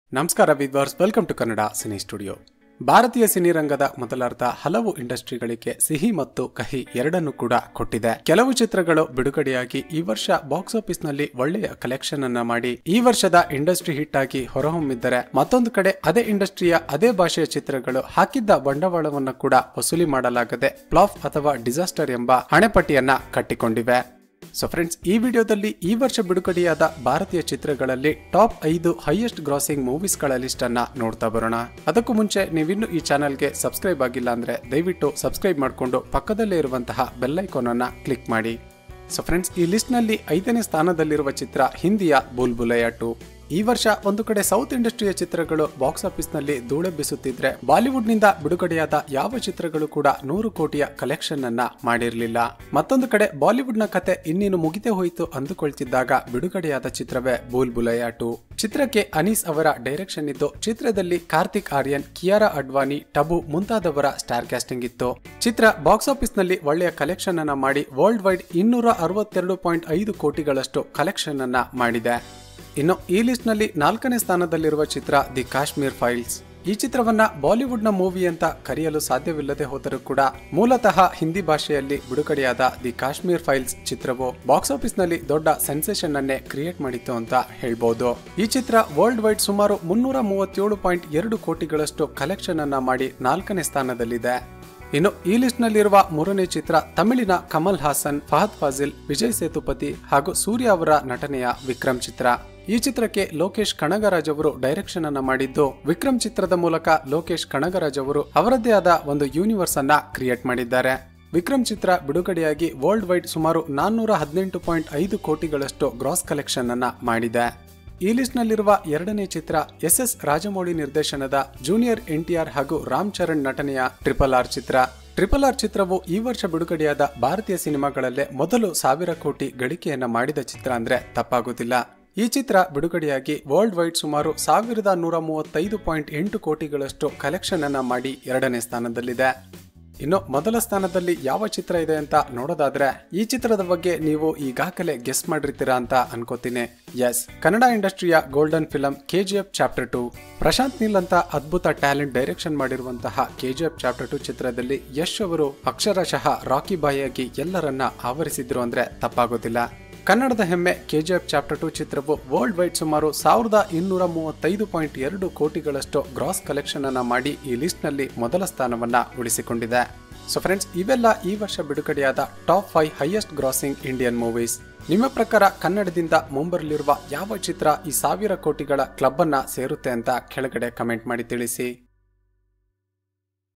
ನಮಸ್ಕಾರ viewers welcome to Kannada cine studio ಭಾರತೀಯ ಸಿನಿರಂಗದ ಮೊದಲಾರ್ಧ ಹಲವು ಇಂಡಸ್ಟ್ರಿಗಳಿಗೆ ಸಿಹಿ ಮತ್ತು ಕಹಿ ಎರಡನ್ನು ಕೂಡ ಕೊಟ್ಟಿದೆ ಕೆಲವು ಚಿತ್ರಗಳು ಬಿಡುಗಡೆಯಾಗಿ ಈ ವರ್ಷ ಬಾಕ್ಸ್ ಆಫೀಸ್ ನಲ್ಲಿ ಒಳ್ಳೆಯ ಕಲೆಕ್ಷನ್ ಅನ್ನ ಮಾಡಿ ಈ ವರ್ಷದ ಇಂಡಸ್ಟ್ರಿ ಹಿಟ್ ಆಗಿ ಹೊರಹೊಮ್ಮಿದ್ದರೆ ಮತ್ತೊಂದು ಕಡೆ ಅದೇ ಇಂಡಸ್ಟ್ರಿಯ ಅದೇ ಭಾಷೆಯ ಚಿತ್ರಗಳು ಹಾಕಿದ್ದ ಬಂಡವಾಳವನ್ನು ಕೂಡ ವಸೂಲಿ ಮಾಡಲಾಗದೆ ಫ್ಲಾಪ್ ಅಥವಾ ಡಿಸಾಸ್ಟರ್ ಎಂಬ ಹಣೆಪಟ್ಟಿಯನ್ನ ಕಟ್ಟಿಕೊಂಡಿವೆ ಸೊ ಫ್ರೆಂಡ್ಸ್ ಈ ವಿಡಿಯೋದಲ್ಲಿ ಈ ವರ್ಷ ಬಿಡುಗಡೆಯಾದ ಭಾರತೀಯ ಚಿತ್ರಗಳಲ್ಲಿ ಟಾಪ್ ಐದು ಹೈಯೆಸ್ಟ್ ಗ್ರಾಸಿಂಗ್ ಮೂವೀಸ್ಗಳ ಲಿಸ್ಟ್ ಅನ್ನ ನೋಡ್ತಾ ಬರೋಣ ಅದಕ್ಕೂ ಮುಂಚೆ ನೀವಿನ್ನು ಈ ಚಾನಲ್ಗೆ ಸಬ್ಸ್ಕ್ರೈಬ್ ಆಗಿಲ್ಲ ಅಂದ್ರೆ ದಯವಿಟ್ಟು ಸಬ್ಸ್ಕ್ರೈಬ್ ಮಾಡಿಕೊಂಡು ಪಕ್ಕದಲ್ಲೇ ಇರುವಂತಹ ಬೆಲ್ ಐಕಾನ್ ಅನ್ನ ಕ್ಲಿಕ್ ಮಾಡಿ ಸೊ ಫ್ರೆಂಡ್ಸ್ ಈ ಲಿಸ್ಟ್ ನಲ್ಲಿ ಐದನೇ ಸ್ಥಾನದಲ್ಲಿರುವ ಚಿತ್ರ ಹಿಂದಿಯ ಬುಲ್ ಬುಲಯ ಟು ಈ ವರ್ಷ ಒಂದು ಕಡೆ ಸೌತ್ ಇಂಡಸ್ಟ್ರಿಯ ಚಿತ್ರಗಳು ಬಾಕ್ಸ್ ಆಫೀಸ್ ನಲ್ಲಿ ಧೂಳೆಬ್ಬಿಸುತ್ತಿದ್ರೆ ಬಾಲಿವುಡ್ ನಿಂದ ಬಿಡುಗಡೆಯಾದ ಯಾವ ಚಿತ್ರಗಳು ಕೂಡ ನೂರು ಕೋಟಿಯ ಕಲೆಕ್ಷನ್ ಅನ್ನ ಮಾಡಿರಲಿಲ್ಲ ಮತ್ತೊಂದು ಕಡೆ ಬಾಲಿವುಡ್ ನ ಕತೆ ಇನ್ನೇನು ಮುಗಿದೇ ಹೋಯಿತು ಅಂದುಕೊಳ್ತಿದ್ದಾಗ ಬಿಡುಗಡೆಯಾದ ಚಿತ್ರವೇ ಬೂಲ್ ಬುಲಯ ಟು ಚಿತ್ರಕ್ಕೆ ಅನೀಸ್ ಅವರ ಡೈರೆಕ್ಷನ್ ಇದ್ದು ಚಿತ್ರದಲ್ಲಿ ಕಾರ್ತಿಕ್ ಆರ್ಯನ್ ಕಿಯಾರಾ ಅಡ್ವಾನಿ ಟಬು ಮುಂತಾದವರ ಸ್ಟಾರ್ ಕ್ಯಾಸ್ಟಿಂಗ್ ಇತ್ತು ಚಿತ್ರ ಬಾಕ್ಸ್ ಆಫೀಸ್ ನಲ್ಲಿ ಒಳ್ಳೆಯ ಕಲೆಕ್ಷನ್ ಅನ್ನ ಮಾಡಿ ವರ್ಲ್ಡ್ ವೈಡ್ ಇನ್ನೂರ ಅರವತ್ತೆರಡು ಪಾಯಿಂಟ್ ಐದು ಕೋಟಿಗಳಷ್ಟು ಕಲೆಕ್ಷನ್ ಅನ್ನ ಮಾಡಿದೆ ಇನ್ನು ಈ ಲಿಸ್ಟ್ ನಲ್ಲಿ ನಾಲ್ಕನೇ ಸ್ಥಾನದಲ್ಲಿರುವ ಚಿತ್ರ ದಿ ಕಾಶ್ಮೀರ್ ಫೈಲ್ಸ್ ಈ ಚಿತ್ರವನ್ನ ಬಾಲಿವುಡ್ ನ ಮೂವಿ ಅಂತ ಕರೆಯಲು ಸಾಧ್ಯವಿಲ್ಲದೆ ಹೋದರೂ ಕೂಡ ಮೂಲತಃ ಹಿಂದಿ ಭಾಷೆಯಲ್ಲಿ ಬಿಡುಗಡೆಯಾದ ದಿ ಕಾಶ್ಮೀರ್ ಫೈಲ್ಸ್ ಚಿತ್ರವು ಬಾಕ್ಸ್ ಆಫೀಸ್ ನಲ್ಲಿ ದೊಡ್ಡ ಸೆನ್ಸೇಷನ್ ಅನ್ನೇ ಕ್ರಿಯೇಟ್ ಮಾಡಿತ್ತು ಅಂತ ಹೇಳ್ಬಹುದು ಈ ಚಿತ್ರ ವರ್ಲ್ಡ್ ವೈಡ್ ಸುಮಾರು ಮುನ್ನೂರ ಮೂವತ್ತೇಳು ಪಾಯಿಂಟ್ ಎರಡು ಕೋಟಿಗಳಷ್ಟು ಕಲೆಕ್ಷನ್ ಅನ್ನ ಮಾಡಿ ನಾಲ್ಕನೇ ಸ್ಥಾನದಲ್ಲಿದೆ ಇನ್ನು ಈ ಲಿಸ್ಟ್ ನಲ್ಲಿರುವ ಮೂರನೇ ಚಿತ್ರ ತಮಿಳಿನ ಕಮಲ್ ಹಾಸನ್ ಫಹದ್ ಫಾಜಿಲ್ ವಿಜಯ್ ಸೇತುಪತಿ ಹಾಗೂ ಸೂರ್ಯ ಅವರ ನಟನೆಯ ವಿಕ್ರಮ್ ಚಿತ್ರ ಈ ಚಿತ್ರಕ್ಕೆ ಲೋಕೇಶ್ ಕಣಗರಾಜ್ ಅವರು ಡೈರೆಕ್ಷನ್ ಅನ್ನ ಮಾಡಿದ್ದು ವಿಕ್ರಮ್ ಚಿತ್ರದ ಮೂಲಕ ಲೋಕೇಶ್ ಕಣಗರಾಜ್ ಅವರು ಅವರದ್ದೇ ಆದ ಒಂದು ಯೂನಿವರ್ಸ್ ಅನ್ನ ಕ್ರಿಯೇಟ್ ಮಾಡಿದ್ದಾರೆ ವಿಕ್ರಮ್ ಚಿತ್ರ ಬಿಡುಗಡೆಯಾಗಿ ವರ್ಲ್ಡ್ ವೈಡ್ ಸುಮಾರು ನಾನ್ನೂರ ಹದಿನೆಂಟು ಪಾಯಿಂಟ್ ಐದು ಕೋಟಿಗಳಷ್ಟು ಗ್ರಾಸ್ ಕಲೆಕ್ಷನ್ ಅನ್ನ ಮಾಡಿದೆ ಈ ಲಿಸ್ಟ್ ನಲ್ಲಿರುವ ಎರಡನೇ ಚಿತ್ರ ಎಸ್ ಎಸ್ ರಾಜಮೌಳಿ ನಿರ್ದೇಶನದ ಜೂನಿಯರ್ ಎನ್ಟಿಆರ್ ಹಾಗೂ ರಾಮ್ ಚರಣ್ ನಟನೆಯ ಟ್ರಿಪಲ್ ಆರ್ ಚಿತ್ರ ಟ್ರಿಪಲ್ ಆರ್ ಚಿತ್ರವು ಈ ವರ್ಷ ಬಿಡುಗಡೆಯಾದ ಭಾರತೀಯ ಸಿನಿಮಾಗಳಲ್ಲೇ ಮೊದಲು ಸಾವಿರ ಕೋಟಿ ಗಳಿಕೆಯನ್ನ ಮಾಡಿದ ಚಿತ್ರ ಅಂದ್ರೆ ತಪ್ಪಾಗುತ್ತಿಲ್ಲ ಈ ಚಿತ್ರ ಬಿಡುಗಡೆಯಾಗಿ ವರ್ಲ್ಡ್ ವೈಡ್ ಸುಮಾರು ಸಾವಿರದ ನೂರ ಮೂವತ್ತೈದು ಪಾಯಿಂಟ್ ಎಂಟು ಕೋಟಿಗಳಷ್ಟು ಕಲೆಕ್ಷನ್ ಅನ್ನ ಮಾಡಿ ಎರಡನೇ ಸ್ಥಾನದಲ್ಲಿದೆ ಇನ್ನು ಮೊದಲ ಸ್ಥಾನದಲ್ಲಿ ಯಾವ ಚಿತ್ರ ಇದೆ ಅಂತ ನೋಡೋದಾದ್ರೆ ಈ ಚಿತ್ರದ ಬಗ್ಗೆ ನೀವು ಈಗಾಗಲೇ ಗೆಸ್ ಮಾಡಿರ್ತೀರಾ ಅಂತ ಅನ್ಕೋತೀನಿ ಎಸ್ ಕನ್ನಡ ಇಂಡಸ್ಟ್ರಿಯ golden film KGF chapter two Prashanth Neel ಅಂತ ಅದ್ಭುತ ಟ್ಯಾಲೆಂಟ್ ಡೈರೆಕ್ಷನ್ ಮಾಡಿರುವಂತಹ ಕೆಜಿಎಫ್ ಚಾಪ್ಟರ್ ಟು ಚಿತ್ರದಲ್ಲಿ ಯಶ್ ಅವರು ಅಕ್ಷರಶಃ ರಾಕಿ ಬಾಯಿಯಾಗಿ ಎಲ್ಲರನ್ನ ಆವರಿಸಿದ್ರು ಅಂದ್ರೆ ತಪ್ಪಾಗೋದಿಲ್ಲ ಕನ್ನಡದ ಹೆಮ್ಮೆ ಕೆಜಿಎಫ್ ಚಾಪ್ಟರ್ ಟು ಚಿತ್ರವು ವರ್ಲ್ಡ್ ವೈಡ್ ಸುಮಾರು ಸಾವಿರದ ಇನ್ನೂರ ಮೂವತ್ತೈದು ಪಾಯಿಂಟ್ ಎರಡು ಕೋಟಿಗಳಷ್ಟು ಗ್ರಾಸ್ ಕಲೆಕ್ಷನ್ ಅನ್ನ ಮಾಡಿ ಈ ಲಿಸ್ಟ್ ನಲ್ಲಿ ಮೊದಲ ಸ್ಥಾನವನ್ನ ಉಳಿಸಿಕೊಂಡಿದೆ ಸೊ ಫ್ರೆಂಡ್ಸ್ ಇವೆಲ್ಲ ಈ ವರ್ಷ ಬಿಡುಗಡೆಯಾದ top five highest grossing Indian movies ನಿಮ್ಮ ಪ್ರಕಾರ ಕನ್ನಡದಿಂದ ಮುಂಬರಲಿರುವ ಯಾವ ಚಿತ್ರ ಈ ಸಾವಿರ ಕೋಟಿಗಳ ಕ್ಲಬ್ ಅನ್ನ ಸೇರುತ್ತೆ ಅಂತ ಕೆಳಗಡೆ ಕಮೆಂಟ್ ಮಾಡಿ ತಿಳಿಸಿ